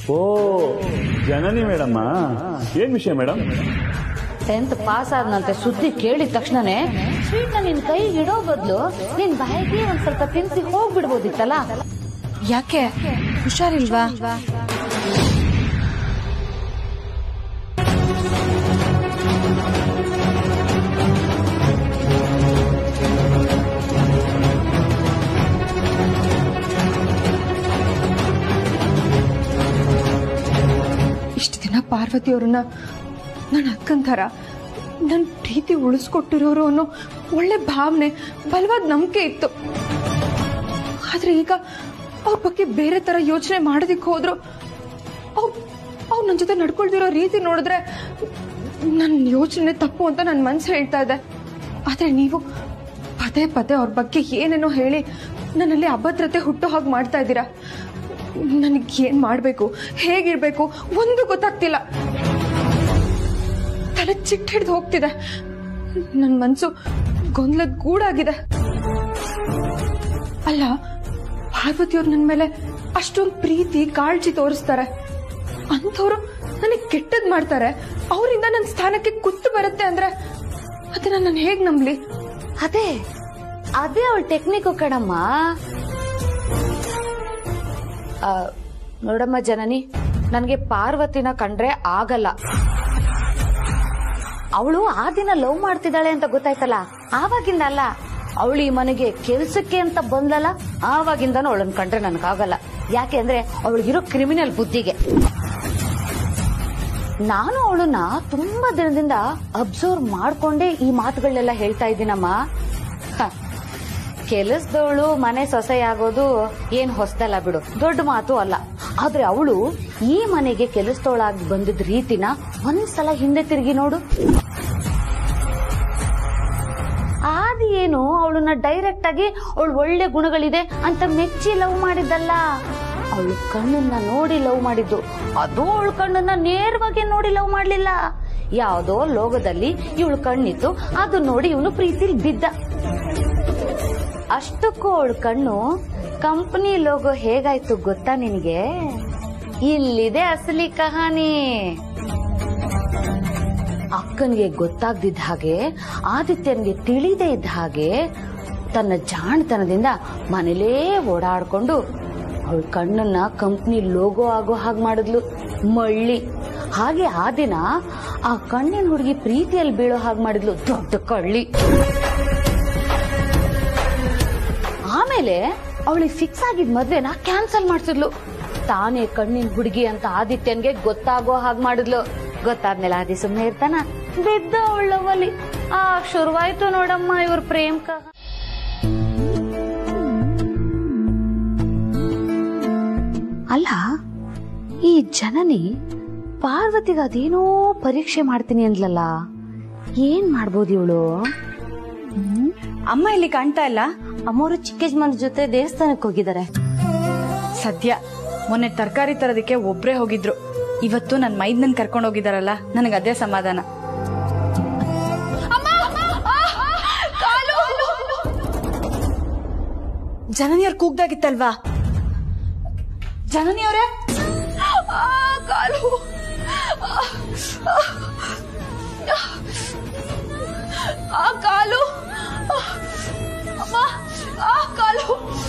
ಓ ಜನನಿ madam ಏನ್ ವಿಷಯ madam tenth pass ಆದ್ನಂತೆ ಸುದ್ದಿ ಕೇಳಿದ ತಕ್ಷಣನೇ ಸ್ವೀಟ್ ನ ನಿನ್ ಕೈಗೆ ಇಡೋ ಬದಲು ನಿನ್ ಬಾಯಿಗೆ ಒಂದ್ ಸ್ವಲ್ಪ ತಿನ್ಸಿ ಹೋಗ್ಬಿಡ್ಬೋದಿತ್ತಲ್ಲ ಯಾಕೆ ಹುಷಾರಿಲ್ವಾ ಇಷ್ಟು ದಿನ ಪಾರ್ವತಿ ಅವ್ರನ್ನ ನನ್ನ ಅಕ್ಕನ ಥರ ನನ್ನ ಪ್ರೀತಿ ಉಳಿಸ್ಕೊಟ್ಟಿರೋರು ಅನ್ನೋ ಒಳ್ಳೆ ಭಾವನೆ ಬಲವಾದ ನಂಬಿಕೆ ಇತ್ತು ಆದ್ರೆ ಈಗ ಅವ್ರ ಬಗ್ಗೆ ಬೇರೆ ತರ ಯೋಚನೆ ಮಾಡೋದಿಕ್ ಹೋದ್ರು ಅವ್ರು ಅವ್ರು ನನ್ನ ಜೊತೆ ನಡ್ಕೊಳ್ದಿರೋ ರೀತಿ ನೋಡಿದ್ರೆ ನನ್ನ ಯೋಚನೆ ತಪ್ಪು ಅಂತ ನನ್ನ ಮನ್ಸು ಹೇಳ್ತಾ ಇದೆ ಆದ್ರೆ ನೀವು ಪದೇ ಪದೇ ಅವ್ರ ಬಗ್ಗೆ ಏನೇನೋ ಹೇಳಿ ನನ್ನಲ್ಲಿ ಅಭದ್ರತೆ ಹುಟ್ಟೋ ಹಾಗೆ ಮಾಡ್ತಾ ಇದ್ದೀರಾ ನನಗೆ ಏನ್ ಮಾಡ್ಬೇಕು ಹೇಗಿರ್ಬೇಕು ಒಂದು ಗೊತ್ತಾಗ್ತಿಲ್ಲ ತಲೆ ಚಿಟ್ಟ ಹಿಡ್ದು ಹೋಗ್ತಿದೆ ನನ್ನ ಮನ್ಸು ಗೊಂದಲದ ಗೂಡಾಗಿದೆ ಅಲ್ಲ ಪಾರ್ವತಿಯವ್ರು ನನ್ನ ಮೇಲೆ ಅಷ್ಟೊಂದು ಪ್ರೀತಿ ಕಾಳಜಿ ತೋರಿಸ್ತಾರೆ ಅಂಥವ್ರು ನನಗೆ ಕೆಟ್ಟದ್ ಮಾಡ್ತಾರೆ ಅವರಿಂದ ನನ್ನ ಸ್ಥಾನಕ್ಕೆ ಕುತ್ತು ಬರುತ್ತೆ ಅಂದ್ರೆ ಅದನ್ನ ನಾನು ಹೇಗ್ ನಂಬ್ಲಿ ಅದೇ ಅದೇ ಅವಳ ಟೆಕ್ನಿಕ್ ಕಣಮ್ಮ ಆ, ನೋಡಮ್ಮ ಜನನಿ ನನಗೆ ಪಾರ್ವತಿನ ಕಂಡ್ರೆ ಆಗಲ್ಲ ಅವಳು ಆ ದಿನ ಲವ್ ಮಾಡ್ತಿದ್ದಾಳೆ ಅಂತ ಗೊತ್ತಾಯ್ತಲ್ಲ ಆವಾಗಿಂದ ಅಲ್ಲ ಅವಳು ಈ ಮನೆಗೆ ಕೆಲ್ಸಕ್ಕೆ ಅಂತ ಬಂದಲ್ಲ ಆವಾಗಿಂದನೂ ಅವಳನ್ನ ಕಂಡ್ರೆ ನನಗಾಗಲ್ಲ ಯಾಕೆ ಅಂದ್ರೆ ಅವಳಿಗಿರೋ ಕ್ರಿಮಿನಲ್ ಬುದ್ಧಿಗೆ ನಾನು ಅವಳನ್ನ ತುಂಬಾ ದಿನದಿಂದ ಅಬ್ಸರ್ವ್ ಮಾಡ್ಕೊಂಡೇ ಈ ಮಾತುಗಳನ್ನೆಲ್ಲ ಹೇಳ್ತಾ ಇದ್ದೀನಮ್ಮ ಹ, ಕೆಲಸದವಳು ಮನೆ ಸೊಸೆಯಾಗೋದು ಏನ್ ಹೊಸದಲ್ಲ ಬಿಡು ದೊಡ್ಡ ಮಾತು ಅಲ್ಲ ಆದ್ರೆ ಅವಳು ಈ ಮನೆಗೆ ಕೆಲಸದವಳಾಗಿ ಬಂದಿದ್ದ ರೀತಿನ ಒಂದ್ಸಲ ಹಿಂದೆ ತಿರುಗಿ ನೋಡು ಆದಿ ಏನು ಅವಳನ್ನ ಡೈರೆಕ್ಟ್ ಆಗಿ ಅವಳು ಒಳ್ಳೆ ಗುಣಗಳಿದೆ ಅಂತ ಮೆಚ್ಚಿ ಲವ್ ಮಾಡಿದ್ದಲ್ಲ ಅವಳು ಕಣ್ಣನ್ನ ನೋಡಿ ಲವ್ ಮಾಡಿದ್ದು ಅದು ಅವಳ ಕಣ್ಣನ್ನ ನೇರವಾಗಿ ನೋಡಿ ಲವ್ ಮಾಡ್ಲಿಲ್ಲ ಯಾವ್ದೋ ಲೋಗದಲ್ಲಿ ಇವಳು ಕಣ್ಣಿತ್ತು ಅದು ನೋಡಿ ಇವನು ಪ್ರೀತಿಲಿ ಬಿದ್ದ ಅಷ್ಟಕ್ಕೂ ಅವಳ ಕಣ್ಣು ಕಂಪನಿ ಲೋಗೋ ಹೇಗಾಯ್ತು ಗೊತ್ತಾ ನಿನಗೆ ಇಲ್ಲಿದೆ ಅಸಲಿ ಕಹಾನಿ ಅಕ್ಕನಿಗೆ ಗೊತ್ತಾಗ್ದಿದ್ದ ಹಾಗೆ ಆದಿತ್ಯನ್ಗೆ ತಿಳಿದೇ ಇದ್ದ ಹಾಗೆ ತನ್ನ ಜಾಣತನದಿಂದ ಮನೇಲೇ ಓಡಾಡ್ಕೊಂಡು ಅವಳ ಕಣ್ಣನ್ನ ಕಂಪ್ನಿ ಲೋಗೋ ಆಗೋ ಹಾಗೆ ಮಾಡಿದ್ಲು ಮಳ್ಳಿ ಹಾಗೆ ಆ ದಿನ ಆ ಕಣ್ಣಿನ ಹುಡುಗಿ ಪ್ರೀತಿಯಲ್ಲಿ ಬೀಳೋ ಹಾಗೆ ಮಾಡಿದ್ಲು ದೊಡ್ಡ ಕಳ್ಳಿ ಆಮೇಲೆ ಅವಳಿಗೆ ಫಿಕ್ಸ್ ಆಗಿದ್ ಮದ್ವೆನ ಕ್ಯಾನ್ಸಲ್ ಮಾಡ್ಸಿದ್ಲು ತಾನೇ ಕಣ್ಣಿನ ಹುಡುಗಿ ಅಂತ ಆದಿತ್ಯನ್ಗೆ ಗೊತ್ತಾಗೋ ಹಾಗೆ ಮಾಡಿದ್ಲು ಗೊತ್ತಾದ್ಮೇಲೆ ಆದಿ ಸುಮ್ಮನೆ ಇರ್ತಾನ ಬಿದ್ದ ಅವಳವಲ್ಲಿ ಆ ಶುರುವಾಯ್ತು ನೋಡಮ್ಮ ಇವ್ರ ಪ್ರೇಮ್ ಕಹ ಅಲ್ಲ ಈ ಜನನಿ ಪಾರ್ವತಿಗೆ ಅದೇನೋ ಪರೀಕ್ಷೆ ಮಾಡ್ತೀನಿ ಅಂದ್ಲಲ್ಲ ಏನ್ ಮಾಡ್ಬೋದು ಇವಳು ಅಮ್ಮ ಇಲ್ಲಿ ಕಾಣ್ತಾ ಇಲ್ಲ ಅಮ್ಮವರು ಚಿಕ್ಕ ಯಜಮಾನ್ರ ಜೊತೆ ದೇವಸ್ಥಾನಕ್ಕೆ ಹೋಗಿದ್ದಾರೆ ಸದ್ಯ ಮೊನ್ನೆ ತರಕಾರಿ ತರೋದಕ್ಕೆ ಒಬ್ರೇ ಹೋಗಿದ್ರು ಇವತ್ತು ನನ್ ಮೈದ್ನನ್ ಕರ್ಕೊಂಡು ಹೋಗಿದಾರಲ್ಲ ನನಗೆ ಅದೇ ಸಮಾಧಾನ ಜನನಿಯವ್ರ ಕೂಗ್ದಾಗಿತ್ತಲ್ವಾ ಜನನಿಯವ್ರೆ ಕಾಲು ಆ ಕಾಲು ಅಮ್ಮ ಆ ಕಾಲು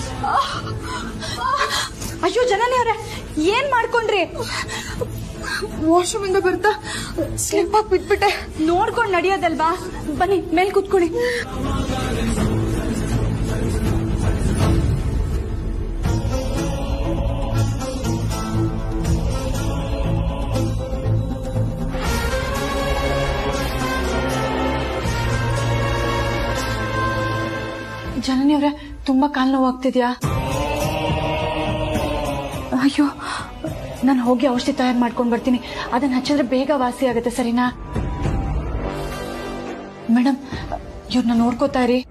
ಅಯ್ಯೋ ಜನನಿ ಅವ್ರೆ ಏನ್ ಮಾಡ್ಕೊಂಡ್ರಿ ವಾಶ್ರೂಮ್ ಇಂದ ಬರ್ತಾ ಸ್ಲಿಪ್ ಆಗಿ ಬಿದ್ಬಿಟ್ಟೆ ನೋಡ್ಕೊಂಡ್ ನಡೆಯೋದಲ್ವಾ ಬನ್ನಿ ಮೇಲ್ ಕೂತ್ಕೊಳ್ಳಿ ಜನನಿ ಅವ್ರೆ ತುಂಬಾ ಕಾಲ್ ನೋವು ಆಗ್ತಿದ್ಯಾ ಅಯ್ಯೋ ನಾನು ಹೋಗಿ ಔಷಧಿ ತಯಾರು ಮಾಡ್ಕೊಂಡು ಬರ್ತೀನಿ ಅದನ್ನ ಹಚ್ಚಿದ್ರೆ ಬೇಗ ವಾಸಿ ಆಗುತ್ತೆ ಸರಿನಾ ಮೇಡಮ್ ಇವ್ರನ್ನ ನೋಡ್ಕೋತಾ ಇರಿ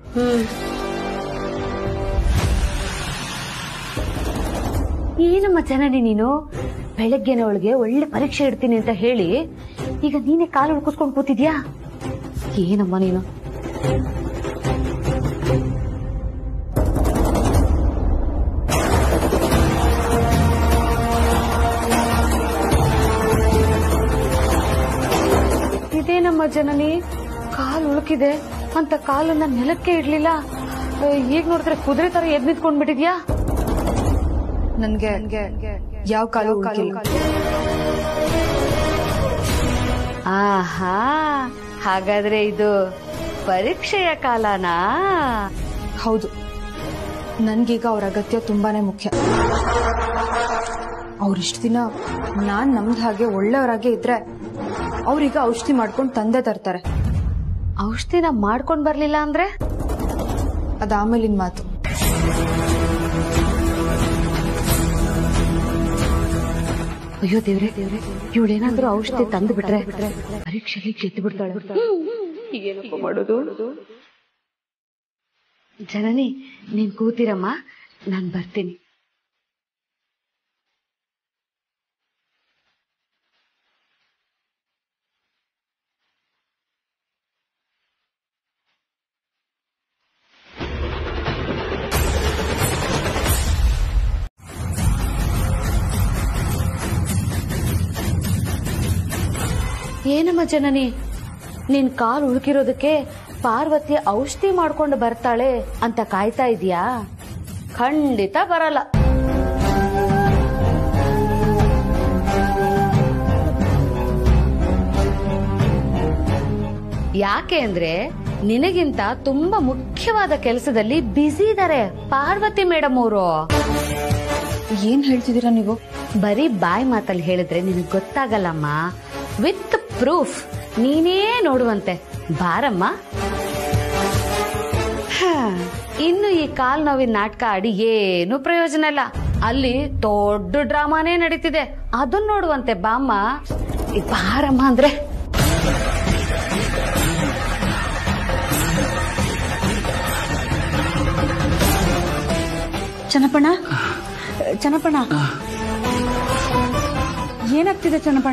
ಏನಮ್ಮ ಜನನಿ ನೀನು ಬೆಳಗ್ಗೆನೆ ಅವಳಿಗೆ ಒಳ್ಳೆ ಪರೀಕ್ಷೆ ಇಡ್ತೀನಿ ಅಂತ ಹೇಳಿ ಈಗ ನೀನೇ ಕಾಲು ಹುಡ್ಕಿಸ್ಕೊಂಡು ಕೂತಿದ್ಯಾ ಏನಮ್ಮ ನೀನು ಇದೇನಮ್ಮ ಜನನಿ ಕಾಲು ಉಳುಕಿದೆ ಅಂತ ಕಾಲನ್ನ ನೆಲಕ್ಕೆ ಇಡ್ಲಿಲ್ಲ ಆ, ಈಗ ನೋಡಿದ್ರೆ ಕುದುರೆ ತರ ಎದ್ ನಿಂತ್ಕೊಂಡ್ಬಿಟ್ಟಿದ್ಯಾ ನನ್ಗೆ ಯಾವ ಕಾಲು ಉಳ್ಕಿಲ್ಲ ಆಹಾ ಹಾಗಾದ್ರೆ ಇದು ಪರೀಕ್ಷೆಯ ಕಾಲನಾ ಹೌದು ನನ್ಗೀಗ ಅವ್ರ ಅಗತ್ಯ ತುಂಬಾನೇ ಮುಖ್ಯ ಅವ್ರಿಷ್ಟು ದಿನ ನಾನ್ ನಮ್ದ್ ಹಾಗೆ ಒಳ್ಳೆಯವರಾಗೆ ಇದ್ರೆ ಅವ್ರೀಗ ಔಷಧಿ ಮಾಡ್ಕೊಂಡು ತಂದೆ ತರ್ತಾರೆ ಔಷಧಿನ ಮಾಡ್ಕೊಂಡ್ ಬರ್ಲಿಲ್ಲ ಅಂದ್ರೆ ಅದಾಮೇಲಿನ ಮಾತು ಅಯ್ಯೋ ದೇವ್ರೆ ದೇವ್ರೆ ಇವಳೇನಾದ್ರೂ ಔಷಧಿ ತಂದು ಬಿಟ್ರೆ ಪರೀಕ್ಷೆಗೆ ಗೆದ್ದು ಬಿಡ್ತಾಳೆ ಮಾಡೋದು ಜನನಿ ನೀನ್ ಕೂತಿರಮ್ಮ ನಾನ್ ಬರ್ತೀನಿ ಏನಮ್ಮ ಜನನಿ ನಿನ್ ಕಾಲು ಉಳುಕಿರೋದಕ್ಕೆ ಪಾರ್ವತಿ ಔಷಧಿ ಮಾಡ್ಕೊಂಡು ಬರ್ತಾಳೆ ಅಂತ ಕಾಯ್ತಾ ಇದೀಯಾ ಖಂಡಿತ ಬರಲ್ಲ ಯಾಕೆ ಅಂದ್ರೆ ನಿನಗಿಂತ ತುಂಬಾ ಮುಖ್ಯವಾದ ಕೆಲಸದಲ್ಲಿ ಬ್ಯುಸಿ ಇದಾರೆ ಪಾರ್ವತಿ ಮೇಡಮ್ ಅವರು ಏನ್ ಹೇಳ್ತಿದ್ದೀರಾ ನೀವು ಬರೀ ಬಾಯ್ ಮಾತಲ್ಲಿ ಹೇಳಿದ್ರೆ ನಿನಗೆ ಗೊತ್ತಾಗಲ್ಲಮ್ಮ ವಿತ್ ಪ್ರೂಫ್ ನೀನೇ ನೋಡುವಂತೆ ಬಾರಮ್ಮ ಹಾ, ಇನ್ನು ಈ ಕಾಲ್ ನೋವಿನ ನಾಟಕ ಆಡಿ ಏನು ಪ್ರಯೋಜನ ಇಲ್ಲ ಅಲ್ಲಿ ದೊಡ್ಡ ಡ್ರಾಮಾನೇ ನಡೀತಿದೆ ಅದನ್ನ ನೋಡುವಂತೆ ಬಾಮ್ಮ ಈ ಬಾರಮ್ಮ ಅಂದ್ರೆ ಚನ್ನಪಣ ಚನ್ನಪಣ ಏನಾಗ್ತಿದೆ ಚನ್ನಪಣ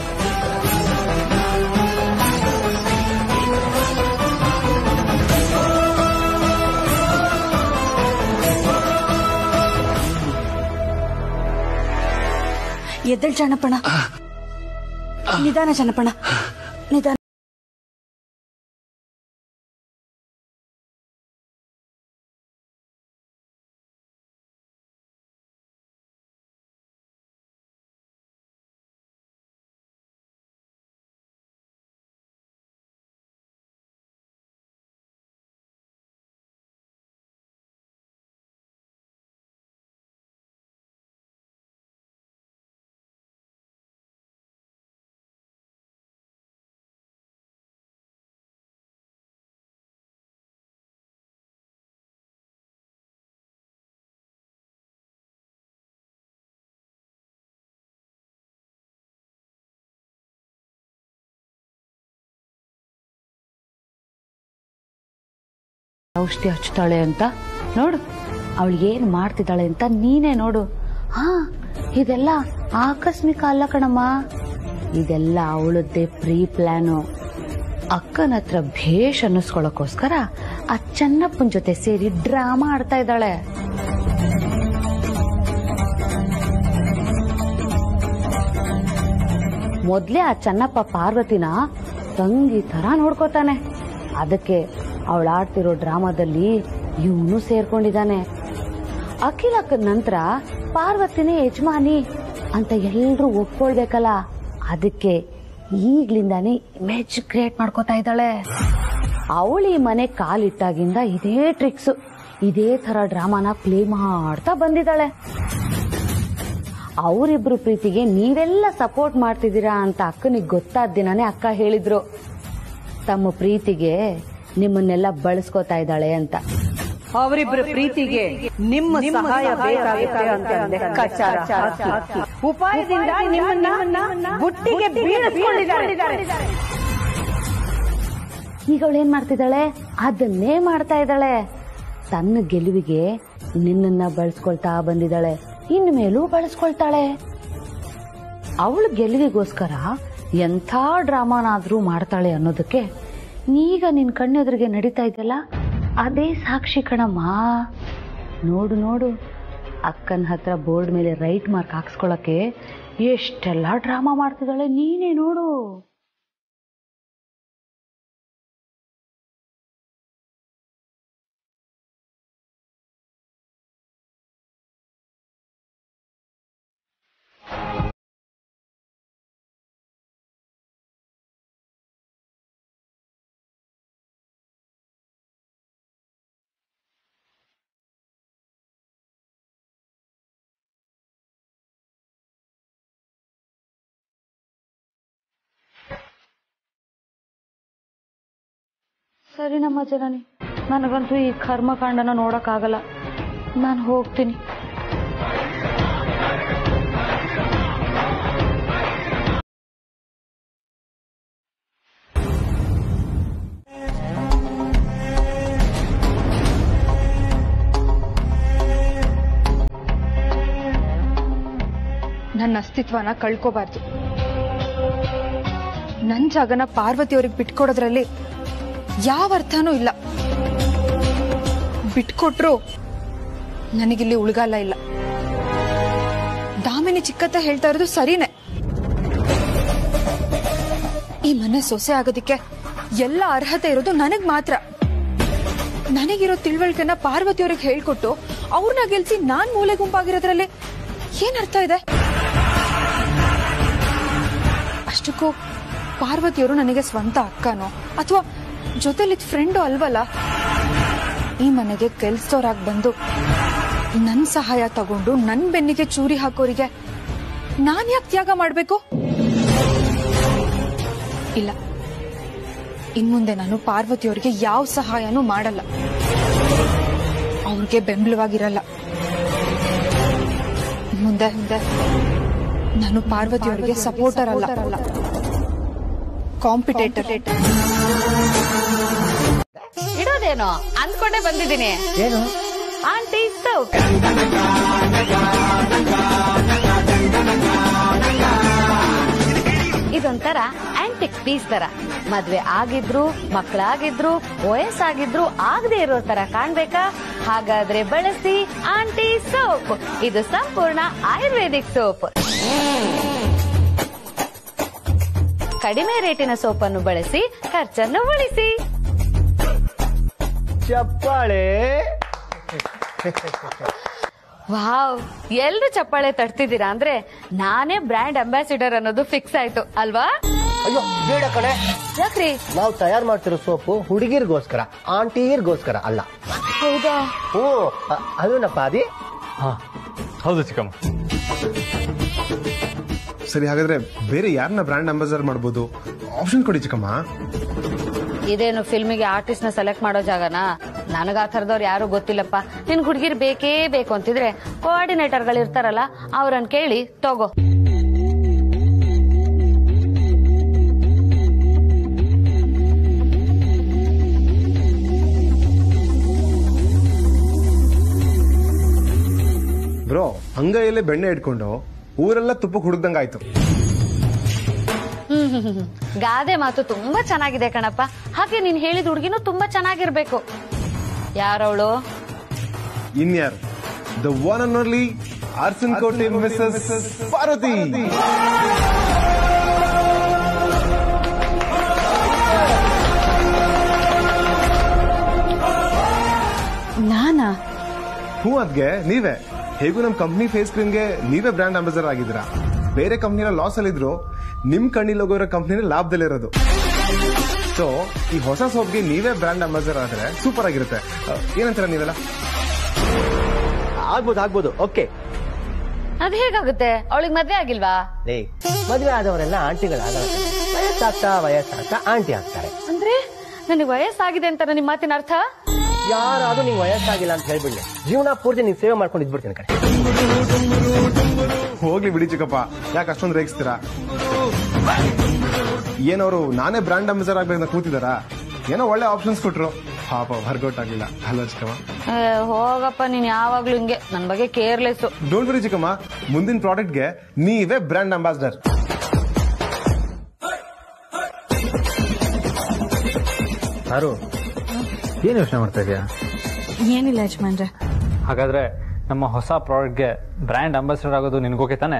ಎದ್ದಳ್ ಚನ್ನಪಣ ನಿಧಾನ ಚನ್ನಪಣ ನಿಧಾನ ಔಷಧಿ ಹಚ್ತಾಳೆ ಅಂತ ನೋಡು ಅವಳು ಏನ್ ಮಾಡ್ತಿದ್ದಾಳೆ ಅಂತ ನೀನೇ ನೋಡು ಹಾ ಇದೆಲ್ಲ ಆಕಸ್ಮಿಕ ಅಲ್ಲ ಕಣಮ್ಮ ಇದೆಲ್ಲ ಅವಳದ್ದೇ ಪ್ರೀ ಪ್ಲಾನು ಅಕ್ಕನ ಹತ್ರ ಭೇಷ್ ಅನ್ನಿಸ್ಕೊಳಕ್ಕೋಸ್ಕರ ಆ ಚೆನ್ನಪ್ಪನ ಜೊತೆ ಸೇರಿ ಡ್ರಾಮಾ ಆಡ್ತಾ ಇದ್ದಾಳೆ ಮೊದ್ಲೇ ಆ ಚೆನ್ನಪ್ಪ ಪಾರ್ವತಿನ ತಂಗಿ ತರ ನೋಡ್ಕೋತಾನೆ ಅದಕ್ಕೆ ಅವಳು ಆಡ್ತಿರೋ ಡ್ರಾಮಾದಲ್ಲಿ ಇವನು ಸೇರ್ಕೊಂಡಿದ್ದಾನೆ ಅಖಿಲಕ್ಕ ನಂತರ ಪಾರ್ವತಿನೇ ಯಜಮಾನಿ ಅಂತ ಎಲ್ರೂ ಒಪ್ಕೊಳ್ಬೇಕಲ್ಲ ಅದಕ್ಕೆ ಈಗ್ಲಿಂದಾನೇ ಇಮೇಜ್ ಕ್ರಿಯೇಟ್ ಮಾಡ್ಕೋತಾ ಇದ್ದಾಳೆ ಅವಳು ಈ ಮನೆ ಕಾಲಿಟ್ಟಾಗಿಂದ ಇದೇ ಟ್ರಿಕ್ಸ್ ಇದೇ ತರ ಡ್ರಾಮಾನ ಪ್ಲೇ ಮಾಡ್ತಾ ಬಂದಿದ್ದಾಳೆ ಅವರಿಬ್ರು ಪ್ರೀತಿಗೆ ನೀವೆಲ್ಲ ಸಪೋರ್ಟ್ ಮಾಡ್ತಿದ್ದೀರಾ ಅಂತ ಅಕ್ಕನಿಗೆ ಗೊತ್ತಾದ ದಿನಾನೇ ಅಕ್ಕ ಹೇಳಿದ್ರು ತಮ್ಮ ಪ್ರೀತಿಗೆ ನಿಮ್ಮನ್ನೆಲ್ಲ ಬಳಸ್ಕೋತಾ ಇದ್ದಾಳೆ ಅಂತ ಅವರಿಬ್ಬರ ಪ್ರೀತಿಗೆ ನಿಮ್ಮ ಸಹಾಯ ಬೇಕಾಗುತ್ತೆ ಅಂತ ಲೆಕ್ಕಾಚಾರ ಹಾಕಿ ಉಪಾಯದಿಂದ ನಿಮ್ಮನ್ನ ಬುಟ್ಟಿಗೆ ಬೀಳಿಸ್ಕೊಂಡಿದ್ದಾರೆ ಈಗ ಅವಳು ಏನ್ ಮಾಡ್ತಿದ್ದಾಳೆ ಅದನ್ನೇ ಮಾಡ್ತಾ ಇದ್ದಾಳೆ ತನ್ನ ಗೆಲುವಿಗೆ ನಿನ್ನನ್ನ ಬಳಸ್ಕೊಳ್ತಾ ಬಂದಿದ್ದಾಳೆ ಇನ್ನು ಮೇಲೂ ಬಳಸ್ಕೊಳ್ತಾಳೆ ಅವಳ ಗೆಲುವಿಗೋಸ್ಕರ ಎಂಥ ಡ್ರಾಮಾನಾದ್ರೂ ಮಾಡ್ತಾಳೆ ಅನ್ನೋದಕ್ಕೆ ಈಗ ನಿನ್ ಕಣ್ಣೆದುರಿಗೆ ನಡೀತಾ ಇದೆಯಲ್ಲ ಅದೇ ಸಾಕ್ಷಿ ಕಣಮ್ಮ ನೋಡು ನೋಡು ಅಕ್ಕನ ಹತ್ರ ಬೋರ್ಡ್ ಮೇಲೆ ರೈಟ್ ಮಾರ್ಕ್ ಹಾಕ್ಸ್ಕೊಳಕ್ಕೆ ಎಷ್ಟೆಲ್ಲ ಡ್ರಾಮಾ ಮಾಡ್ತಿದ್ದಾಳೆ ನೀನೇ ನೋಡು ಸರಿ ನಮ್ಮ ಜನನಿ ನನಗಂತೂ ಈ ಕರ್ಮಕಾಂಡನ ನೋಡಕ್ಕಾಗಲ್ಲ ನಾನು ಹೋಗ್ತೀನಿ ನನ್ನ ಅಸ್ತಿತ್ವನ ಕಳ್ಕೋಬಾರ್ದು ನನ್ ಜಾಗನ ಪಾರ್ವತಿ ಅವ್ರಿಗೆ ಬಿಟ್ಕೊಡೋದ್ರಲ್ಲಿ ಯಾವ ಅರ್ಥನೂ ಇಲ್ಲ ಬಿಟ್ಕೊಟ್ರು ನನಗಿಲ್ಲಿ ಉಳ್ಗಾಲ ಇಲ್ಲ ದಾಮಿನಿ ಚಿಕ್ಕತ್ತ ಹೇಳ್ತಾ ಇರೋದು ಸರಿನೇ ಈ ಮನೆ ಸೊಸೆ ಆಗೋದಿಕ್ಕೆ ಎಲ್ಲ ಅರ್ಹತೆ ಇರೋದು ನನಗ್ ಮಾತ್ರ ನನಗಿರೋ ತಿಳುವಳಿಕೆನ ಪಾರ್ವತಿ ಅವ್ರಿಗೆ ಹೇಳ್ಕೊಟ್ಟು ಅವ್ರನ್ನ ಗೆಲ್ಸಿ ನಾನ್ ಮೂಲೆ ಗುಂಪಾಗಿರೋದ್ರಲ್ಲಿ ಏನ್ ಅರ್ಥ ಇದೆ ಅಷ್ಟಕ್ಕೂ ಪಾರ್ವತಿಯವರು ನನಗೆ ಸ್ವಂತ ಅಕ್ಕನೋ ಅಥವಾ ಜೊತೆಲಿದ್ ಫ್ರೆಂಡು ಅಲ್ವಲ್ಲ ಈ ಮನೆಗೆ ಕೆಲ್ಸದವ್ರಾಗ್ ಬಂದು ನನ್ ಸಹಾಯ ತಗೊಂಡು ನನ್ ಬೆನ್ನಿಗೆ ಚೂರಿ ಹಾಕೋರಿಗೆ ನಾನ್ ಯಾಕೆ ತ್ಯಾಗ ಮಾಡ್ಬೇಕು ಇಲ್ಲ ಇನ್ಮುಂದೆ ನಾನು ಪಾರ್ವತಿಯವರಿಗೆ ಯಾವ ಸಹಾಯನೂ ಮಾಡಲ್ಲ ಅವ್ರಿಗೆ ಬೆಂಬಲವಾಗಿರಲ್ಲ ಮುಂದೆ ಮುಂದೆ ನಾನು ಪಾರ್ವತಿಯವರಿಗೆ ಸಪೋರ್ಟರ್ ಅಲ್ಲ ಕಾಂಪಿಟೇಟರ್ ಇಡೋದೇನೋ ಅಂದ್ಕೊಂಡೇ ಬಂದಿದ್ದೀನಿ ಏನು ಆಂಟಿ ಸೌಕ್ ಇದೊಂಥರ ಆಂಟಿಕ್ ಪೀಸ್ ತರ ಮದ್ವೆ ಆಗಿದ್ರು ಮಕ್ಕಳಾಗಿದ್ರು ವಯಸ್ಸಾಗಿದ್ರು ಆಗದೆ ಇರೋ ತರ ಕಾಣ್ಬೇಕಾ ಹಾಗಾದ್ರೆ ಬಳಸಿ ಆಂಟಿ ಸೋಪ್ ಇದು ಸಂಪೂರ್ಣ ಆಯುರ್ವೇದಿಕ್ ಸೋಪ್ ಕಡಿಮೆ ರೇಟಿನ ಸೋಪನ್ನು ಬಳಸಿ ಖರ್ಚನ್ನು ಉಳಿಸಿ ಚಪ್ಪಾಳೆ ವಾವ್ ಎಲ್ರು ಚಪ್ಪಾಳೆ ತಡ್ತಿದ್ದೀರಾ ಅಂದ್ರೆ ನಾನೇ ಬ್ರ್ಯಾಂಡ್ ಅಂಬಾಸಿಡರ್ ಅನ್ನೋದು ಫಿಕ್ಸ್ ಆಯ್ತು ಅಲ್ವಾ ಅಯ್ಯೋ ಬೇಡ ಕಣೆ ಯಾಕ್ರಿ ನಾವು ತಯಾರು ಮಾಡ್ತಿರೋ ಸೋಪು ಹುಡುಗಿರ್ಗೋಸ್ಕರ ಆಂಟಿಯರ್ಗೋಸ್ಕರ ಅಲ್ಲ ಹೌದಾ ಹ್ಞೂ ಅ- ಅದೇನಪ್ಪ ಅದಿ ಹಾ ಹೌದು ಚಿಕ್ಕಮ್ಮ ಸರಿ ಹಾಗಾದ್ರೆ ಬೇರೆ ಯಾರನ್ನ ಬ್ರ್ಯಾಂಡ್ ಅಂಬಾಸಡರ್ ಮಾಡ್ಬೋದು ಆಪ್ಷನ್ ಕೊಡಿ ಚಿಕ್ಕಮ್ಮ ಇದೇನು ಫಿಲ್ಮಿಗೆ ಆರ್ಟಿಸ್ಟ್ ನ ಸೆಲೆಕ್ಟ್ ಮಾಡೋ ಜಾಗನ ನನಗ ಆ ಥರದವ್ರು ಯಾರು ಗೊತ್ತಿಲ್ಲಪ್ಪ ನಿನ್ ಹುಡುಗಿರ್ ಬೇಕೇ ಬೇಕು ಅಂತಿದ್ರೆ ಕೋಆರ್ಡಿನೇಟರ್ ಗಳು ಇರ್ತಾರಲ್ಲ ಅವ್ರನ್ನ ಕೇಳಿ ತಗೋ ಬ್ರೋ ಅಂಗೈಯಲ್ಲೇ ಬೆಣ್ಣೆ ಇಟ್ಕೊಂಡು ಊರೆಲ್ಲ ತುಪ್ಪಕ್ಕೆ ಹುಡುಕ್ದಂಗಾಯ್ತು ಹ್ಮ್ ಹ್ಮ್ ಹ್ಮ್ ಹ್ಮ್. ಗಾದೆ ಮಾತು ತುಂಬಾ ಚೆನ್ನಾಗಿದೆ ಕಣಪ್ಪ ಹಾಗೆ ನೀನ್ ಹೇಳಿದ ಹುಡುಗಿನೂ ತುಂಬಾ ಚೆನ್ನಾಗಿರ್ಬೇಕು ಯಾರವಳು ಇನ್ಯಾರು ದ ಒನ್ ಅಂಡ್ ಓನ್ಲಿ ಆರ್ಸನ್ ಕೋಟೆ ಮಿಸಸ್ ಪಾರ್ವತಿ ನಾನಾ ಹ್ಞೂ ಅದ್ಗೆ ನೀವೇ ಹೇಗೂ ನಮ್ ಕಂಪ್ನಿ ಫೇಸ್ ಕ್ರೀಮ್ಗೆ ನೀವೇ ಬ್ರ್ಯಾಂಡ್ ಅಂಬಾಸಡರ್ ಆಗಿದ್ದೀರಾ ಬೇರೆ ಕಂಪ್ನಿನ ಲಾಸ್ ಅಲ್ಲಿದ್ರು ನಿಮ್ ಕಣ್ಣಿಲ್ ಹೋಗಿರೋ ಕಂಪ್ನಿನ ಲಾಭದಲ್ಲಿರೋದು ಸೊ ಈ ಹೊಸ ಸೋಪ್ಗೆ ನೀವೇ ಬ್ರ್ಯಾಂಡ್ ಅಂಬಾಸಡರ್ ಆದ್ರೆ ಸೂಪರ್ ಆಗಿರುತ್ತೆ ಅಹ್, ಏನಂತೀರ ನೀವೆಲ್ಲ ಆಗ್ಬೋದು ಆಗ್ಬೋದು ಓಕೆ ಅದ್ ಹೇಗಾಗುತ್ತೆ ಅವಳಿಗೆ ಮದ್ವೆ ಆಗಿಲ್ವಾ ಲೇ ಮದುವೆ ಆದವರೆಲ್ಲ ಆಂಟಿಗಳಾಗಲ್ಲ ವಯಸ್ಸಾಗ್ತಾ ವಯಸ್ಸಾಗ್ತಾ ಆಂಟಿ ಆಗ್ತಾರೆ ಅಂದ್ರೆ ನನಗೆ ವಯಸ್ಸಾಗಿದೆ ಅಂತ ನಿಮ್ಮ ಮಾತಿನ ಅರ್ಥ ಯಾರಾದ್ರೂ ನಿಂಗೆ ವಯಸ್ಸಾಗಿಲ್ಲ ಅಂತ ಹೇಳ್ಬಿಡ್ಲಿ ಜೀವನ ಪೂರ್ತಿ ನೀನ್ ಸೇವೆ ಮಾಡ್ಕೊಂಡು ಇದ್ಬಿಡ್ತೀನಿ ಕಡೆ ಹೋಗ್ಲಿ ಬಿಡಿ ಚಿಕ್ಕಪ್ಪ ಯಾಕೆ ಅಷ್ಟೊಂದು ರೇಗಿಸ್ತೀರಾ ಏನವರು ನಾನೇ ಬ್ರ್ಯಾಂಡ್ ಅಂಬಾಸಡರ್ ಆಗ್ಬೇಕಂತ ಕೂತಿದಾರ ಏನೋ ಒಳ್ಳೆ ಆಪ್ಷನ್ಸ್ ಕೊಟ್ರು ಪಾಪ ವರ್ಕೌಟ್ ಆಗ್ಲಿಲ್ಲ ಅಲ್ವಾ ಚಿಕ್ಕಮ್ಮ ಏ, ಹೋಗಪ್ಪ ನೀನ್ ಯಾವಾಗ್ಲೂ ಹಿಂಗೆ ನನ್ ಬಗ್ಗೆ ಕೇರ್ಲೆಸ್ ಡೋಂಟ್ ವರಿ ಚಿಕ್ಕಮ್ಮ ಮುಂದಿನ ಪ್ರಾಡಕ್ಟ್ಗೆ ನೀವೇ ಬ್ರ್ಯಾಂಡ್ ಅಂಬಾಸಡರ್ ಯಾರು ಏನ್ ಯೋಚನೆ ಮಾಡ್ತಾ ಇದೀಯಾ ಏನಿಲ್ಲ ಯಜಮಾನ್ರೆ ಹಾಗಾದ್ರೆ ನಮ್ಮ ಹೊಸ ಪ್ರಾಡಕ್ಟ್ಗೆ ಬ್ರ್ಯಾಂಡ್ ಅಂಬಾಸಿಡರ್ ಆಗೋದು ನಿನ್ಗೋಕೆ ತಾನೆ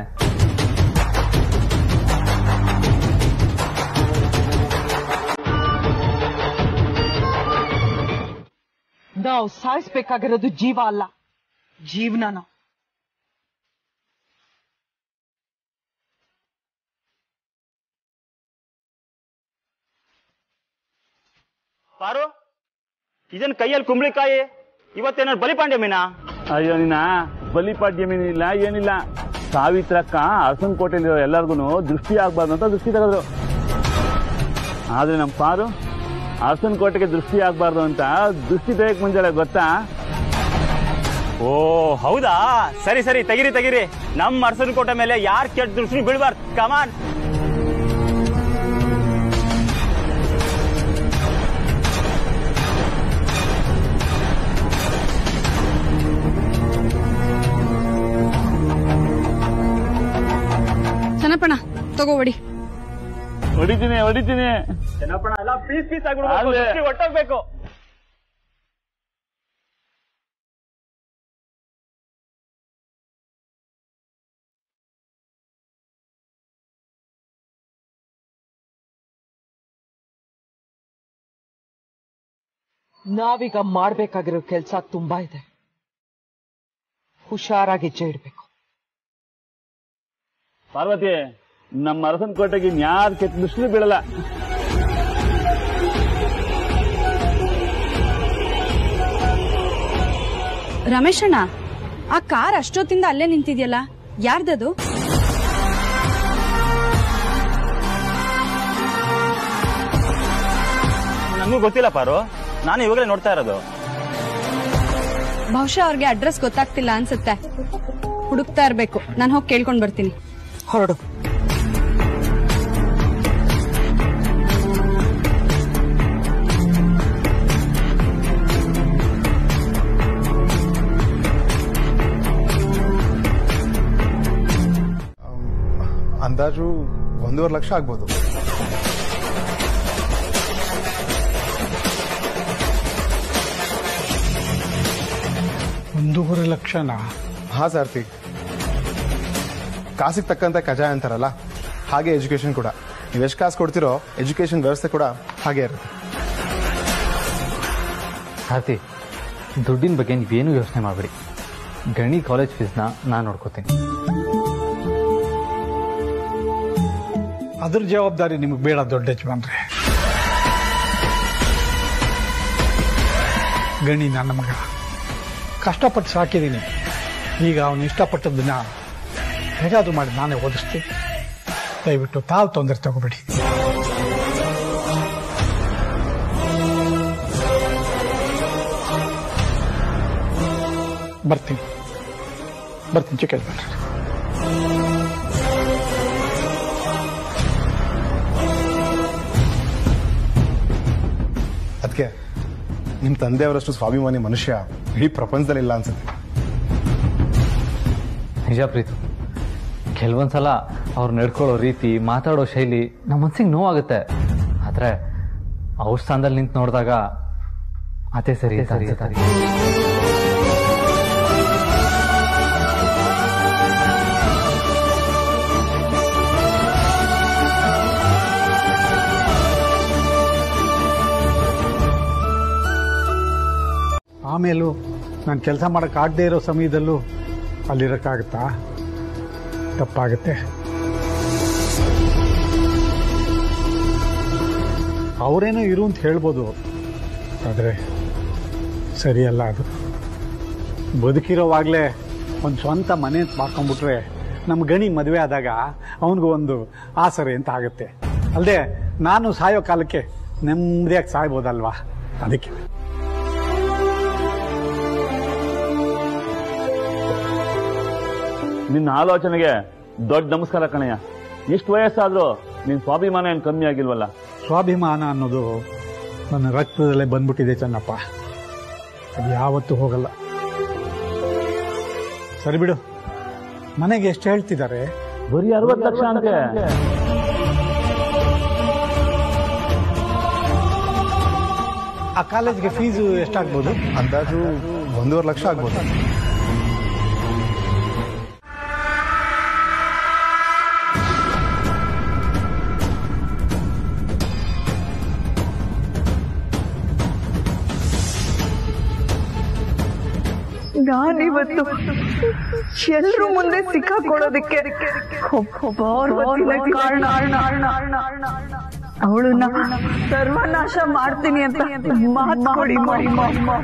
ನಾವು ಸಾಯಿಸ್ಬೇಕಾಗಿರೋದು ಜೀವ ಅಲ್ಲ ಜೀವನನ ಪಾರು ಇದನ್ ಕೈಯಲ್ಲಿ ಕುಂಬಳಿಕಾಯಿ ಇವತ್ತೇನಾದ್ರು ಬಲಿಪಾಂಡ್ಯ ಮೀನಾ ಅಯ್ಯೋ ನೀನ ಬಲಿಪಾಡ್ಯಮೇನಿಲ್ಲ ಏನಿಲ್ಲ ಸಾವಿತ್ರಕ್ಕ ಅರಸನಕೋಟೆಯಲ್ಲಿರೋ ಎಲ್ಲರಿಗೂ ದೃಷ್ಟಿ ಆಗ್ಬಾರ್ದು ಅಂತ ದೃಷ್ಟಿ ತೆಗೆದ್ರು ಆದ್ರೆ ನಮ್ಮ ಪಾರು ಅರಸನ್ ಕೋಟೆಗೆ ದೃಷ್ಟಿ ಆಗ್ಬಾರ್ದು ಅಂತ ದೃಷ್ಟಿ ತೆಗೆಯಕ್ ಮುಂಜಾನೆ ಗೊತ್ತಾ ಓ ಹೌದಾ ಸರಿ ಸರಿ ತೆಗಿರಿ ತೆಗಿರಿ ನಮ್ಮ ಅರಸನ ಕೋಟೆ ಮೇಲೆ ಯಾರ್ ಕೆಟ್ಟ ದೃಷ್ಟಿ ಬೀಳ್ಬಾರ್ದು ಕಮಾನ್ ಚೆನ್ನಪ್ಪಣ ತಗೋಬಿಡಿ ಹೊಡಿತೀನಿ ಹೊಡಿತೀನಿ ಚೆನ್ನಪ್ಪಣ ಎಲ್ಲ ಪೀಸ್ ಪೀಸ್ ಆಗ್ಬಿಡ್ಬೇಕು ಅಲ್ವೇ? ದೃಷ್ಟಿ ಒಟ್ಟೋಗ್ಬೇಕು ನಾವೀಗ ಮಾಡ್ಬೇಕಾಗಿರೋ ಕೆಲ್ಸ ತುಂಬಾ ಇದೆ ಹುಷಾರಾಗಿ ಹೆಜ್ಜೆ ಇಡ್ಬೇಕು ಪಾರ್ವತಿ ನಮ್ಮ ಅರಸನ್ ಕೋಟೆಗೆ ಇನ್ಯಾರ ಕೆಟ್ಟ ದೃಷ್ಟಿ ಬೀಳಲ್ಲ ರಮೇಶಣ್ಣ ಆ ಕಾರ್ ಅಷ್ಟೊತ್ತಿಂದ ಅಲ್ಲೇ ನಿಂತಿದ್ಯಲ್ಲ ಯಾರ್ದದು ನಂಗೂ ಗೊತ್ತಿಲ್ಲ ಪಾರು ನಾನು ಇವಾಗಲೇ ನೋಡ್ತಾ ಇರೋದು ಬಹುಶಃ ಅವ್ರಿಗೆ ಅಡ್ರೆಸ್ ಗೊತ್ತಾಗ್ತಿಲ್ಲ ಅನ್ಸುತ್ತೆ ಹುಡುಕ್ತಾ ಇರ್ಬೇಕು ನಾನು ಹೋಗಿ ಕೇಳ್ಕೊಂಡ್ ಬರ್ತೀನಿ ಹೊರಡು ಅಂದಾಜು ಒಂದೂವರೆ ಲಕ್ಷ ಆಗ್ಬೋದು ಒಂದೂವರೆ ಲಕ್ಷನಾ ಹಾ ಸಾರ್ಥಿಕ್ ಕಾಸಿಗೆ ತಕ್ಕಂತೆ ಕಜಾಯ ಅಂತಾರಲ್ಲ ಹಾಗೆ ಎಜುಕೇಶನ್ ಕೂಡ ನೀವು ಎಷ್ಟು ಕಾಸು ಕೊಡ್ತಿರೋ ಎಜುಕೇಶನ್ ವ್ಯವಸ್ಥೆ ಕೂಡ ಹಾಗೆ ಇರುತ್ತೆ ಸಾರ್ಥಿ ದುಡ್ಡಿನ ಬಗ್ಗೆ ನೀವೇನು ಯೋಚನೆ ಮಾಡಬೇಡಿ ಗಣಿ ಕಾಲೇಜ್ ಫೀಸ್ನ ನಾನು ನೋಡ್ಕೋತೀನಿ ಅದ್ರ ಜವಾಬ್ದಾರಿ ನಿಮಗೆ ಬೇಡ ದೊಡ್ಡ ಯಜಮಾನ್ರೆ ಗಣಿ ನನ್ನ ಮಗ ಕಷ್ಟಪಟ್ಟು ಸಾಕಿದ್ದೀನಿ ಈಗ ಅವನು ಇಷ್ಟಪಟ್ಟದ್ದನ್ನ ಹೇಗಾದ್ರೂ ಮಾಡಿ ನಾನೇ ಓದಿಸ್ತೀನಿ ದಯವಿಟ್ಟು ತಾವು ತೊಂದರೆ ತಗೋಬೇಡಿ ಬರ್ತೀನಿ ಬರ್ತೀನಿ ಚಿಕ್ಕ ಯಜಮಾನ್ರೆ ಅದಕ್ಕೆ ನಿಮ್ಮ ತಂದೆಯವರಷ್ಟು ಸ್ವಾಭಿಮಾನಿ ಮನುಷ್ಯ ಇಡೀ ಪ್ರಪಂಚದಲ್ಲಿ ಇಲ್ಲ ಅನ್ಸುತ್ತೆ ನಿಜ ಪ್ರೀತು ಕೆಲವೊಂದ್ಸಲ ಅವ್ರು ನಡ್ಕೊಳ್ಳೋ ರೀತಿ ಮಾತಾಡೋ ಶೈಲಿ ನಮ್ಮ ಮನ್ಸಿಗೆ ನೋವಾಗುತ್ತೆ ಆದರೆ ಅವ್ರ ಸ್ಥಾನದಲ್ಲಿ ನಿಂತು ನೋಡಿದಾಗ ಅದೇ ಸರಿ ಸರಿ ಸರಿ ಆಮೇಲೂ ನಾನು ಕೆಲಸ ಮಾಡೋಕ್ಕಾಗದೇ ಇರೋ ಸಮಯದಲ್ಲೂ ಅಲ್ಲಿರೋಕ್ಕಾಗುತ್ತಾ ತಪ್ಪಾಗುತ್ತೆ ಅವರೇನೋ ಇರು ಅಂತ ಹೇಳ್ಬೋದು ಆದರೆ ಸರಿಯಲ್ಲ ಅದು ಬದುಕಿರೋವಾಗಲೇ ಒಂದು ಸ್ವಂತ ಮನೆ ಅಂತ ಮಾಡ್ಕೊಂಡ್ಬಿಟ್ರೆ ನಮ್ಮ ಗಣಿ ಮದುವೆ ಆದಾಗ ಅವನಿಗೂ ಒಂದು ಆಸರೆ ಅಂತ ಆಗುತ್ತೆ ಅಲ್ಲದೆ ನಾನು ಸಾಯೋ ಕಾಲಕ್ಕೆ ನೆಮ್ಮದಿಯಾಗಿ ಸಾಯ್ಬೋದಲ್ವಾ ಅದಕ್ಕೆ ನಿನ್ನ ಆಲೋಚನೆಗೆ ದೊಡ್ಡ ನಮಸ್ಕಾರ ಕಣಯ್ಯ ಇಷ್ಟು ವಯಸ್ಸಾದ್ರೂ ನಿನ್ ಸ್ವಾಭಿಮಾನ ಏನ್ ಕಮ್ಮಿ ಆಗಿಲ್ವಲ್ಲ ಸ್ವಾಭಿಮಾನ ಅನ್ನೋದು ನನ್ನ ರಕ್ತದಲ್ಲೇ ಬಂದ್ಬಿಟ್ಟಿದೆ ಚೆನ್ನಪ್ಪ ಅದು ಯಾವತ್ತೂ ಹೋಗಲ್ಲ ಸರಿ ಬಿಡು ಮನೆಗೆ ಎಷ್ಟು ಹೇಳ್ತಿದ್ದಾರೆ ಬರೀ ಅರವತ್ತು ಲಕ್ಷ ಅಂತೆ ಆ ಕಾಲೇಜ್ಗೆ ಫೀಸು ಎಷ್ಟಾಗ್ಬೋದು ಅಂದಾಜು ಒಂದೂವರೆ ಲಕ್ಷ ಆಗ್ಬೋದು ನಾನಿವತ್ತು ಎಲ್ರೂ ಮುಂದೆ ಸಿಕ್ಕಾಕೊಳ್ಳೋದಕ್ಕೆ ಪಾರ್ವತಿನೇ ಕಾರಣ ಅವಳನ್ನ ಸರ್ವನಾಶ ಮಾಡ್ತೀನಿ ಅಂತ ಮಾತು ಕೊಡಿ ಮಾಮ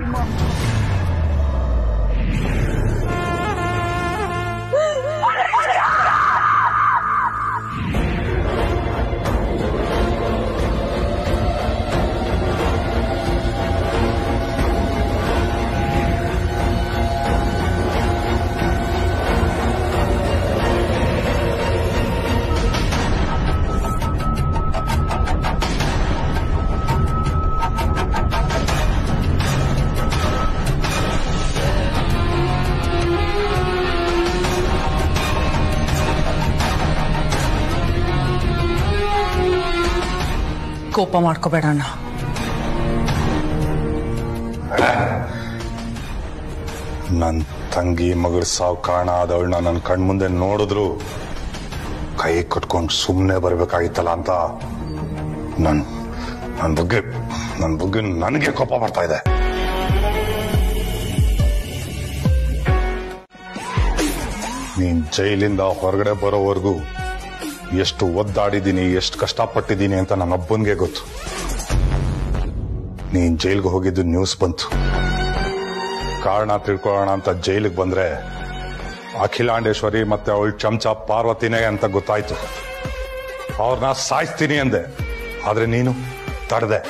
ಕೋಪ ಮಾಡ್ಕೋಬೇಡಣ್ಣ ನನ್ನ ತಂಗಿ ಮಗಳ ಸಾವು ಕಾರಣ ಆದವಳನ್ನ ನನ್ನ ಕಣ್ಮುಂದೆ ನೋಡಿದ್ರು ಕೈ ಕಟ್ಕೊಂಡು ಸುಮ್ಮನೆ ಬರ್ಬೇಕಾಗಿತ್ತಲ್ಲ ಅಂತ ನನ್ ನನ್ನ ಬಗ್ಗೆ ನನ್ನ ಬಗ್ಗೆ ನನಗೆ ಕೋಪ ಬರ್ತಾ ಇದೆ ನೀನ್ ಜೈಲಿಂದ ಹೊರಗಡೆ ಬರೋವರೆಗೂ ಎಷ್ಟು ಒದ್ದಾಡಿದ್ದೀನಿ ಎಷ್ಟು ಕಷ್ಟಪಟ್ಟಿದ್ದೀನಿ ಅಂತ ನನ್ನ ಅಬ್ಬನ್ಗೆ ಗೊತ್ತು ನೀನ್ ಜೈಲ್ಗೆ ಹೋಗಿದ್ದು ನ್ಯೂಸ್ ಬಂತು ಕಾರಣ ತಿಳ್ಕೊಳ್ಳೋಣ ಅಂತ ಜೈಲಿಗೆ ಬಂದ್ರೆ ಅಖಿಲಾಂಡೇಶ್ವರಿ ಮತ್ತೆ ಅವಳ ಚಮಚ ಪಾರ್ವತಿನೇ ಅಂತ ಗೊತ್ತಾಯ್ತು ಅವ್ರನ್ನ ಸಾಯಿಸ್ತೀನಿ ಅಂದೆ ಆದ್ರೆ ನೀನು ತಡೆದೆ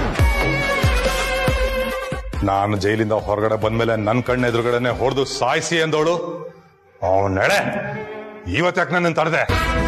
ನಾನು ಜೈಲಿಂದ ಹೊರಗಡೆ ಬಂದ್ಮೇಲೆ ನನ್ನ ಕಣ್ಣ ಎದುರುಗಡೆನೆ ಹೊಡೆದು ಸಾಯಿಸಿ ಅಂದವಳು ಅವನ ನಡೆ ಇವತ್ತಾಕೆ ನನ್ನ ತಡೆದೆ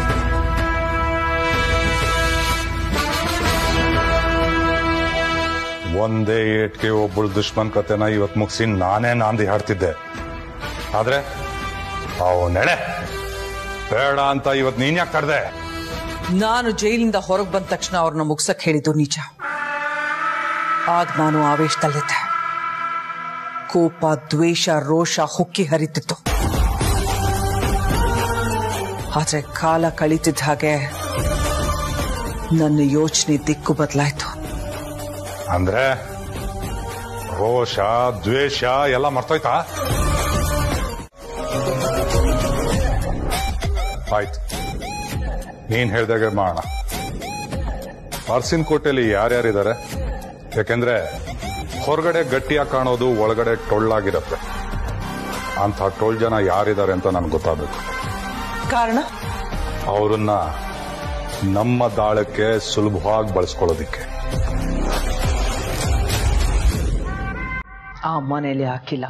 ಒಂದೇ ಏಟ್ಗೆ ಒಬ್ಬಳು ದುಶ್ಮನ್ ಕತೆನ ಇವತ್ ಮುಗಿಸಿ ನಾನೇ ನಾಂದಿ ಹಾಡ್ತಿದ್ದೆ ಆದ್ರೆ ಅವು ನಡೆ ಬೇಡ ಅಂತ ಇವತ್ ನೀನ್ ಯಾಕೆ ತಡ್ದೆ ನಾನು ಜೈಲಿಂದ ಹೊರಗೆ ಬಂದ ತಕ್ಷಣ ಅವ್ರನ್ನ ಮುಗ್ಸಕ್ ಹೇಳಿದ್ದು ನಿಜ ಆಗ ನಾನು ಆವೇಶದಲ್ಲಿದ್ದೆ ಕೋಪ ದ್ವೇಷ ರೋಷ ಹೊಕ್ಕಿ ಹರಿತಿತ್ತು ಆದ್ರೆ ಕಾಲ ಕಳೀತಿದ್ದ ಹಾಗೆ ನನ್ನ ಯೋಚನೆ ದಿಕ್ಕು ಬದಲಾಯ್ತು ಅಂದ್ರೆ ರೋಷ ದ್ವೇಷ ಎಲ್ಲ ಮರ್ತೋಯ್ತಾ ಆಯ್ತು ನೀನ್ ಹೇಳ್ದಾಗೆ ಮಾಡೋಣ ಅರಸಿನಕೋಟೆಯಲ್ಲಿ ಯಾರ್ಯಾರಿದ್ದಾರೆ ಯಾಕೆಂದ್ರೆ ಹೊರಗಡೆ ಗಟ್ಟಿಯಾಗಿ ಕಾಣೋದು ಒಳಗಡೆ ಟೊಳ್ಳಾಗಿರುತ್ತೆ ಅಂತ ಟೊಳ್ ಜನ ಯಾರಿದ್ದಾರೆ ಅಂತ ನನ್ಗೆ ಗೊತ್ತಾಗಬೇಕು ಕಾರಣ ಅವರನ್ನ ನಮ್ಮ ದಾಳಕ್ಕೆ ಸುಲಭವಾಗಿ ಬಳಸ್ಕೊಳ್ಳೋದಿಕ್ಕೆ ಆ ಮನೇಲಿ ಹಾಕಿಲ್ಲ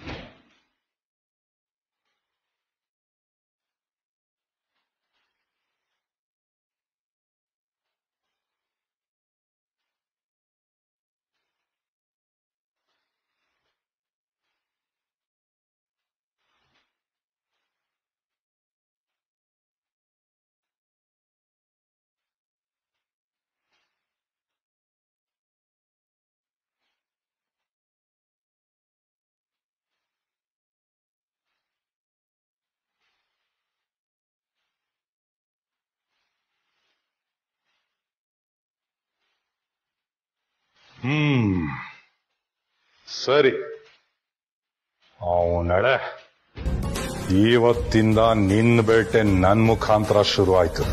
ಹ್ಮ್ ಸರಿ ಅವನಡೆ ಇವತ್ತಿಂದ ನಿನ್ನ ಬೇಟೆ ನನ್ ಮುಖಾಂತರ ಶುರು ಆಯ್ತು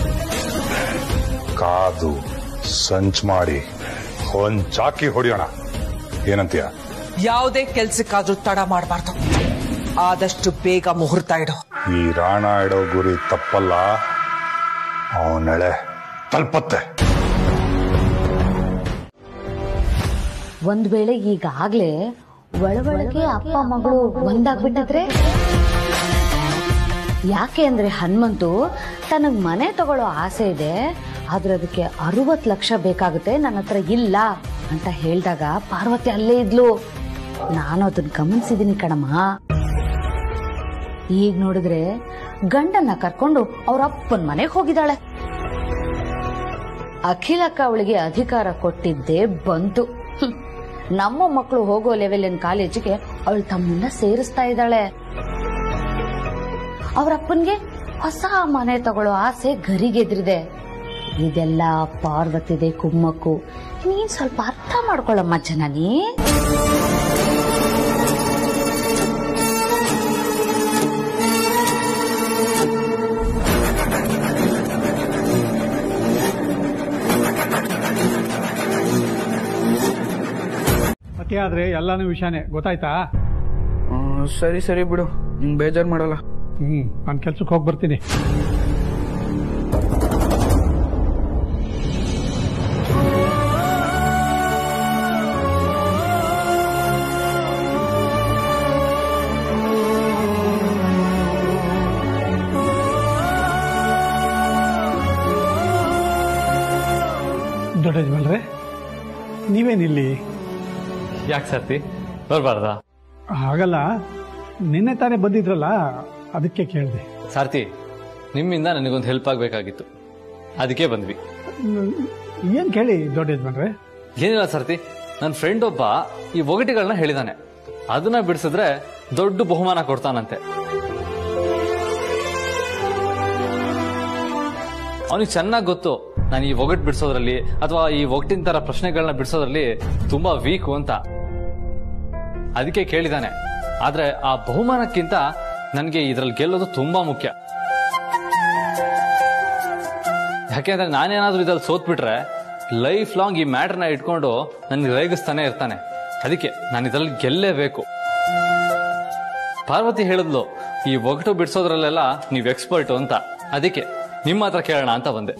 ಕಾದು ಸಂಚ್ ಮಾಡಿ ಹೊಂಚಾಕಿ ಹೊಡಿಯೋಣ ಏನಂತೀಯ ಯಾವುದೇ ಕೆಲ್ಸಕ್ಕಾದ್ರೂ ತಡ ಮಾಡಬಾರ್ದು ಆದಷ್ಟು ಬೇಗ ಮುಹೂರ್ತ ಇಡು ಈ ರಾಣ ಇಡೋ ಗುರಿ ತಪ್ಪಲ್ಲ ಅವನಳೆ ತಲುಪತ್ತೆ ಒಂದ್ ವೇಳೆ ಈಗಾಗ್ಲೇ ಒಳಗೊಳಗೆ ಅಪ್ಪ ಮಗಳು ಒಂದಾಗ್ಬಿಟ್ಟಿದ್ರೆ ಯಾಕೆ ಅಂದ್ರೆ ಹನುಮಂತು ತನಗ್ ಮನೆ ತಗೊಳ್ಳೋ ಆಸೆ ಇದೆ ಆದ್ರೆ ಅದಕ್ಕೆ ಅರವತ್ ಲಕ್ಷ ಬೇಕಾಗುತ್ತೆ ನನ್ನ ಹತ್ರ ಇಲ್ಲ ಅಂತ ಹೇಳಿದಾಗ ಪಾರ್ವತಿ ಅಲ್ಲೇ ಇದ್ಲು ನಾನು ಅದನ್ನ ಗಮನಿಸಿದೀನಿ ಕಣಮ್ಮ ಈಗ ನೋಡಿದ್ರೆ ಗಂಡನ್ನ ಕರ್ಕೊಂಡು ಅವ್ರ ಅಪ್ಪನ ಮನೆಗೆ ಹೋಗಿದ್ದಾಳೆ ಅಖಿಲಕ್ಕ ಅವಳಿಗೆ ಅಧಿಕಾರ ಕೊಟ್ಟಿದ್ದೇ ಬಂತು ಹ್ಮ್. ನಮ್ಮ ಮಕ್ಕಳು ಹೋಗೋ ಲೆವೆಲಿನ ಕಾಲೇಜಿಗೆ ಅವಳು ತಮ್ಮನ್ನ ಸೇರಿಸ್ತಾ ಇದ್ದಾಳೆ ಅವರಪ್ಪನ್ಗೆ ಹೊಸ ಮನೆ ತಗೊಳ್ಳೋ ಆಸೆ ಗರಿಗೆದ್ರಿದೆ ಇದೆಲ್ಲ ಪಾರ್ವತಿದೆ ಕುಮ್ಮಕ್ಕು ನೀನ್ ಸ್ವಲ್ಪ ಅರ್ಥ ಮಾಡ್ಕೊಳ್ಳಮ್ಮ ಜನನಿ ಮತ್ತೆ ಆದ್ರೆ ಎಲ್ಲಾನು ವಿಷಯನೇ ಗೊತ್ತಾಯ್ತಾ ಸರಿ ಸರಿ ಬಿಡು ನಿಂಗೆ ಬೇಜಾರು ಮಾಡಲ್ಲ ಹ್ಮ್ ನಾನು ಕೆಲ್ಸಕ್ಕೆ ಹೋಗಿ ಬರ್ತೀನಿ ದೊಡ್ಡ ಯಜಮಾನ್ರೆ ನೀವೇನಿಲ್ಲಿ ಯಾಕೆ ಸರ್ತಿ ಬರ್ಬಾರ್ದಾ ಹಾಗಲ್ಲ ನಿನ್ನೆ ತಾನೇ ಬಂದಿದ್ರಲ್ಲ ಅದಕ್ಕೆ ಕೇಳಿದೆ ಸಾರ್ಥಿ ನಿಮ್ಮಿಂದ ನನಗೊಂದು ಹೆಲ್ಪ್ ಆಗಬೇಕಾಗಿತ್ತು ಅದಕ್ಕೆ ಬಂದ್ವಿ ಏನ್ ಕೇಳಿ ದೊಡ್ಡ ಯಜಮಾನ್ರೆ ಏನಿಲ್ಲ ಸರ್ತಿ ನನ್ನ ಫ್ರೆಂಡ್ ಒಬ್ಬ ಈ ಒಗಟಿಗಳನ್ನ ಹೇಳಿದಾನೆ ಅದನ್ನ ಬಿಡಿಸಿದ್ರೆ ದೊಡ್ಡ ಬಹುಮಾನ ಕೊಡ್ತಾನಂತೆ ಅವನಿಗೆ ಚೆನ್ನಾಗಿ ಗೊತ್ತು ನಾನು ಈ ಒಗಟ್ ಬಿಡಿಸೋದ್ರಲ್ಲಿ ಅಥವಾ ಈ ಒಗಟಿನ ತರ ಪ್ರಶ್ನೆಗಳನ್ನ ಬಿಡಿಸೋದ್ರಲ್ಲಿ ತುಂಬಾ ವೀಕು ಅಂತ ಅದಕ್ಕೆ ಕೇಳಿದಾನೆ ಆದ್ರೆ ಆ ಬಹುಮಾನಕ್ಕಿಂತ ನನಗೆ ಇದ್ರಲ್ಲಿ ಗೆಲ್ಲೋದು ತುಂಬಾ ಮುಖ್ಯ ಯಾಕೆಂದ್ರೆ ನಾನೇನಾದ್ರೂ ಇದ್ರಲ್ಲಿ ಸೋತ್ಬಿಟ್ರೆ ಲೈಫ್ ಲಾಂಗ್ ಈ ಮ್ಯಾಟರ್ನ ಇಟ್ಕೊಂಡು ನನ್ಗೆ ರೇಗಿಸ್ತಾನೆ ಇರ್ತಾನೆ ಅದಕ್ಕೆ ನಾನು ಇದರಲ್ಲಿ ಗೆಲ್ಲೇಬೇಕು ಪಾರ್ವತಿ ಹೇಳಿದ್ಲು ಈ ಒಗಟು ಬಿಡಿಸೋದ್ರಲ್ಲೆಲ್ಲ ನೀವು ಎಕ್ಸ್ಪರ್ಟ್ ಅಂತ ಅದಕ್ಕೆ ನಿಮ್ಮ ಹತ್ರ ಕೇಳೋಣ ಅಂತ ಬಂದೆ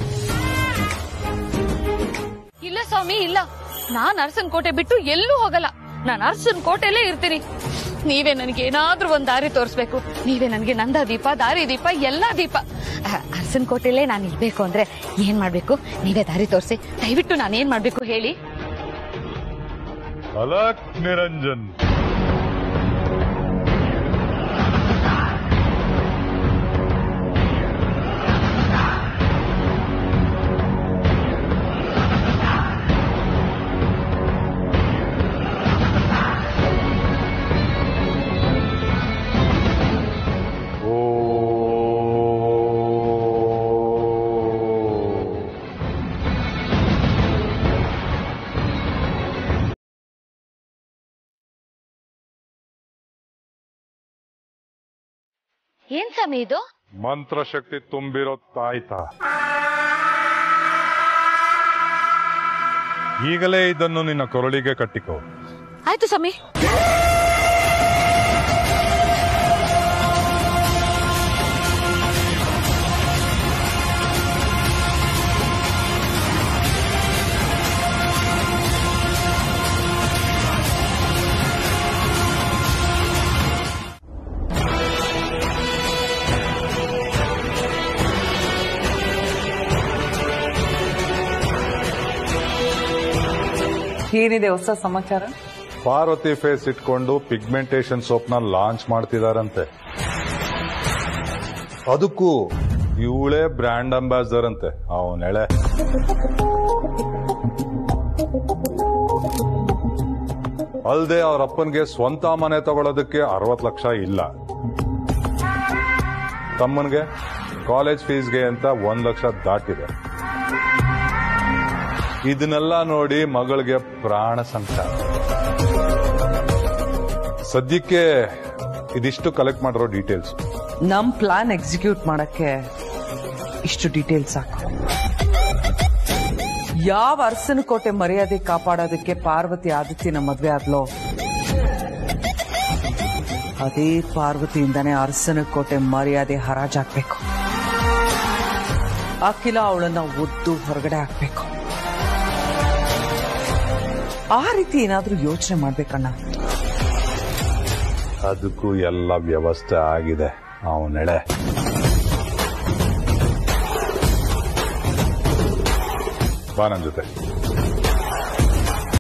ಇಲ್ಲ ಸ್ವಾಮಿ ಇಲ್ಲ ನಾನ್ ಅರಸನ್ ಕೋಟೆ ಬಿಟ್ಟು ಎಲ್ಲೂ ಹೋಗಲ್ಲ ನಾನ್ ಅರಸನ್ ಕೋಟೆಲ್ಲೇ ಇರ್ತೀನಿ ನೀವೇ ನನಗೆ ಏನಾದ್ರೂ ಒಂದ್ ದಾರಿ ತೋರಿಸ್ಬೇಕು ನೀವೇ ನನಗೆ ನಂದ ದೀಪ ದಾರಿ ದೀಪ ಎಲ್ಲಾ ದೀಪ ಅಹ್, ಅರಸನ್ ಕೋಟೆಲ್ಲೇ ನಾನು ಇರ್ಬೇಕು ಅಂದ್ರೆ ಏನ್ ಮಾಡ್ಬೇಕು ನೀವೇ ದಾರಿ ತೋರಿಸಿ ದಯವಿಟ್ಟು ನಾನು ಏನ್ ಮಾಡ್ಬೇಕು ಹೇಳಿ ಅಲಕ್ ನಿರಂಜನ್ ಏನ್ ಸ್ವಾಮಿ ಇದು ಮಂತ್ರಶಕ್ತಿ ತುಂಬಿರೋ ತಾಯ್ತ ಈಗಲೇ ಇದನ್ನು ನಿನ್ನ ಕೊರಳಿಗೆ ಕಟ್ಟಿಕೋ ಆಯ್ತು ಸ್ವಾಮಿ ಏನಿದೆ ಹೊಸ ಸಮಾಚಾರ ಪಾರ್ವತಿ ಫೇಸ್ ಇಟ್ಕೊಂಡು ಪಿಗ್ಮೆಂಟೇಶನ್ ಸೋಪ್ ನ ಲಾಂಚ್ ಮಾಡ್ತಿದಾರಂತೆ ಅದಕ್ಕೂ ಇವಳೇ ಬ್ರ್ಯಾಂಡ್ ಅಂಬಾಸಿಡರ್ ಅಂತೆ ಅವನೆಳೆ ಅಲ್ದೆ ಅವ್ರ ಅಪ್ಪನ್ಗೆ ಸ್ವಂತ ಮನೆ ತಗೊಳ್ಳೋದಕ್ಕೆ ಅರವತ್ ಲಕ್ಷ ಇಲ್ಲ ತಮ್ಮನ್ಗೆ ಕಾಲೇಜ್ ಫೀಸ್ಗೆ ಅಂತ ಒಂದ್ ಲಕ್ಷ ದಾಟಿದೆ ಇದನ್ನೆಲ್ಲ ನೋಡಿ ಮಗಳಿಗೆ ಪ್ರಾಣ ಸಂಕಟ ಸದ್ಯಕ್ಕೆ ಇದಿಷ್ಟು ಕಲೆಕ್ಟ್ ಮಾಡಿರೋ ಡೀಟೇಲ್ಸ್ ನಮ್ ಪ್ಲಾನ್ ಎಕ್ಸಿಕ್ಯೂಟ್ ಮಾಡಕ್ಕೆ ಇಷ್ಟು ಡೀಟೇಲ್ಸ್ ಸಾಕು ಯಾವ ಅರಸನ ಕೋಟೆ ಮರ್ಯಾದೆ ಕಾಪಾಡೋದಕ್ಕೆ ಪಾರ್ವತಿ ಆದಿತ್ಯನ ಮದ್ವೆ ಆದ್ಲೋ ಅದೇ ಪಾರ್ವತಿಯಿಂದಾನೇ ಅರಸನ ಕೋಟೆ ಮರ್ಯಾದೆ ಹರಾಜಾಕ್ಬೇಕು ಅಖಿಲ ಅವಳನ್ನ ಒದ್ದು ಹೊರಗಡೆ ಹಾಕ್ಬೇಕು ಆ ರೀತಿ ಏನಾದ್ರೂ ಯೋಚನೆ ಮಾಡ್ಬೇಕಣ್ಣ ಅದಕ್ಕೂ ಎಲ್ಲ ವ್ಯವಸ್ಥೆ ಆಗಿದೆ ಅವನೆಳೆ ಬಾ ನನ್ ಜೊತೆ